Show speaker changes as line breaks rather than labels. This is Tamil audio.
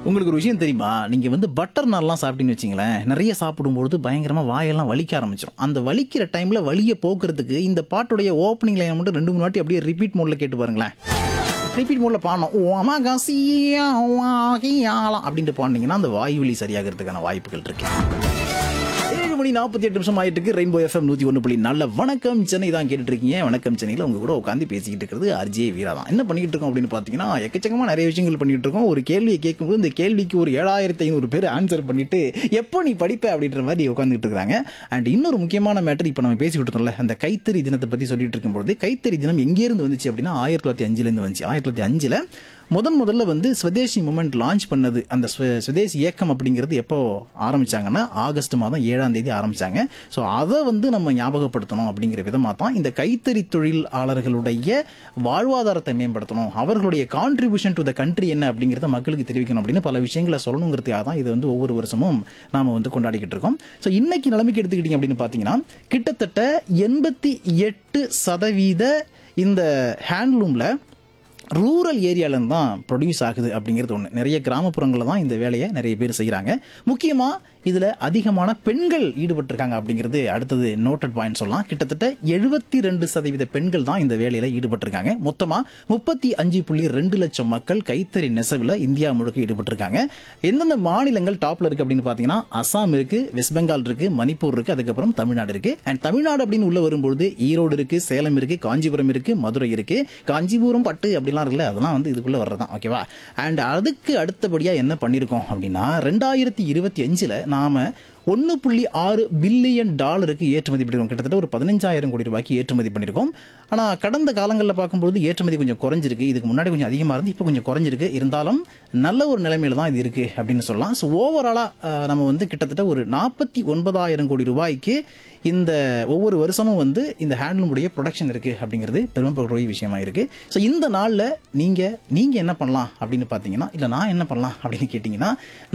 உங்களுக்கு ஒரு விஷயம் தெரியுமா நீங்க வந்து பட்டர் நான்லாம் சாப்பிட்டீங்கன்னு வச்சிங்களேன் நிறைய சாப்பிடும்போது பயங்கரமா வாயெல்லாம் வலிக்க ஆரம்பிச்சிடும் அந்த வலிக்கிற டைம்ல வலியை போக்குறதுக்கு இந்த பாட்டுடைய ஓப்பனிங் லைன் மட்டும் ரெண்டு மூணு வாட்டி அப்படியே ரிப்பீட் மோட்ல கேட்டு பாருங்களேன் ரிப்பீட் மோட்ல பாடணும் ஓ அம்மா கசியா வாகியாலாம் அப்படின்ட்டு பாடினீங்கன்னா அந்த வாயு வலி சரியாகிறதுக்கான வாய்ப்புகள் இருக்கு ஏழு மணி நாற்பத்தி எட்டு நிமிஷம் ஆயிட்டு இருக்கு ரெயின்போ எஃப்எம் நூத்தி ஒன்று புள்ளி நல்ல வணக்கம் சென்னை தான் கேட்டுட்டு இருக்கீங்க வணக்கம் சென்னையில் உங்க கூட உட்காந்து பேசிக்கிட்டு இருக்கிறது அர்ஜே வீரா தான் என்ன பண்ணிட்டு இருக்கோம் அப்படின்னு பார்த்தீங்கன்னா எக்கச்சக்கமா நிறைய விஷயங்கள் பண்ணிட்டு இருக்கோம் ஒரு கேள்வியை கேட்கும்போது இந்த கேள்விக்கு ஒரு ஏழாயிரத்தி ஐநூறு பேர் ஆன்சர் பண்ணிட்டு எப்போ நீ படிப்ப அப்படின்ற மாதிரி உட்காந்துட்டு இருக்காங்க அண்ட் இன்னொரு முக்கியமான மேட்டர் இப்போ நம்ம பேசிக்கிட்டு இருந்தோம்ல அந்த கைத்தறி தினத்தை பத்தி சொல்லிட்டு இருக்கும்போது கைத்தறி தினம் எங்கேருந்து வந்துச்சு அப்படின்னா ஆயிரத்தி தொள்ளாயிரத்தி அஞ்சுலேருந்து வந்துச்சு ஆயிரத்தி தொள்ளாயிரத்தி அஞ்சுல முதன் முதல்ல வந்து ஸ்வதேசி மூமெண்ட் லான்ச் பண்ணது அந்த ஸ்வ- ஸ்வதேசி இயக்கம் அப்படிங்கிறது எப்போ ஆரம்பிச்சாங்கன்னா ஆகஸ்ட் மாதம் ஏழாம் தேதி ஆரம்பிச்சாங்க ஸோ அதை வந்து நம்ம ஞாபகப்படுத்தணும் அப்படிங்கிற விதமாக தான் இந்த கைத்தறி தொழிலாளர்களுடைய வாழ்வாதாரத்தை மேம்படுத்தணும் அவர்களுடைய கான்ட்ரிபியூஷன் டு த கண்ட்ரி என்ன அப்படிங்கிறத மக்களுக்கு தெரிவிக்கணும் அப்படின்னு பல விஷயங்களை சொல்லணுங்கிறதுக்காக தான் இது வந்து ஒவ்வொரு வருஷமும் நாம வந்து கொண்டாடிக்கிட்டு இருக்கோம் ஸோ இன்னைக்கு நிலைமைக்கு எடுத்துக்கிட்டீங்க அப்படின்னு பார்த்தீங்கன்னா கிட்டத்தட்ட எண்பத்தி எட்டு சதவீத இந்த ஹேண்ட்லூமில் ரூரல் ஏரியாவிலேருந்து தான் ப்ரொடியூஸ் ஆகுது அப்படிங்கிறது ஒன்று நிறைய கிராமப்புறங்களில் தான் இந்த வேலையை நிறைய பேர் செய்கிறாங்க முக்கியமாக இதில் அதிகமான பெண்கள் ஈடுபட்டிருக்காங்க அப்படிங்கிறது அடுத்தது நோட்டட் பாயிண்ட் சொல்லலாம் கிட்டத்தட்ட எழுபத்தி ரெண்டு சதவீத பெண்கள் தான் இந்த வேலையில் ஈடுபட்டிருக்காங்க மொத்தமாக முப்பத்தி அஞ்சு புள்ளி ரெண்டு லட்சம் மக்கள் கைத்தறி நெசவில் இந்தியா முழுக்க ஈடுபட்டிருக்காங்க எந்தெந்த மாநிலங்கள் டாப்ல இருக்கு அப்படின்னு பார்த்தீங்கன்னா அசாம் இருக்கு வெஸ்ட் பெங்கால் இருக்கு மணிப்பூர் இருக்கு அதுக்கப்புறம் தமிழ்நாடு இருக்கு அண்ட் தமிழ்நாடு அப்படின்னு உள்ள வரும்பொழுது ஈரோடு இருக்கு சேலம் இருக்கு காஞ்சிபுரம் இருக்கு மதுரை இருக்கு காஞ்சிபுரம் பட்டு அப்படிலாம் இருக்குல்ல அதெல்லாம் வந்து இதுக்குள்ள வர்றதான் ஓகேவா அண்ட் அதுக்கு அடுத்தபடியா என்ன பண்ணியிருக்கோம் அப்படின்னா ரெண்டாயிரத்தி இருபத்தி அஞ்சுல நாம ஒன்று புள்ளி ஆறு பில்லியன் டாலருக்கு ஏற்றுமதி பண்ணிருக்கோம் கிட்டத்தட்ட ஒரு பதினஞ்சாயிரம் கோடி ரூபாய்க்கு ஏற்றுமதி பண்ணியிருக்கோம் ஆனால் கடந்த காலங்களில் பார்க்கும்போது ஏற்றுமதி கொஞ்சம் குறைஞ்சிருக்கு இதுக்கு முன்னாடி கொஞ்சம் அதிகமாக இருந்து இப்போ கொஞ்சம் குறைஞ்சிருக்கு இருந்தாலும் நல்ல ஒரு நிலைமையில தான் இது இருக்கு அப்படின்னு சொல்லலாம் ஸோ ஓவராலாக நம்ம வந்து கிட்டத்தட்ட ஒரு நாற்பத்தி ஒன்பதாயிரம் கோடி ரூபாய்க்கு இந்த ஒவ்வொரு வருஷமும் வந்து இந்த ஹேண்ட்லூமுடைய ப்ரொடக்ஷன் இருக்கு அப்படிங்கிறது பெருமைப்படக்கூடிய விஷயமா இருக்கு ஸோ இந்த நாளில் நீங்க நீங்க என்ன பண்ணலாம் அப்படின்னு பார்த்தீங்கன்னா இல்லை நான் என்ன பண்ணலாம் அப்படின்னு கேட்டிங்கன்னா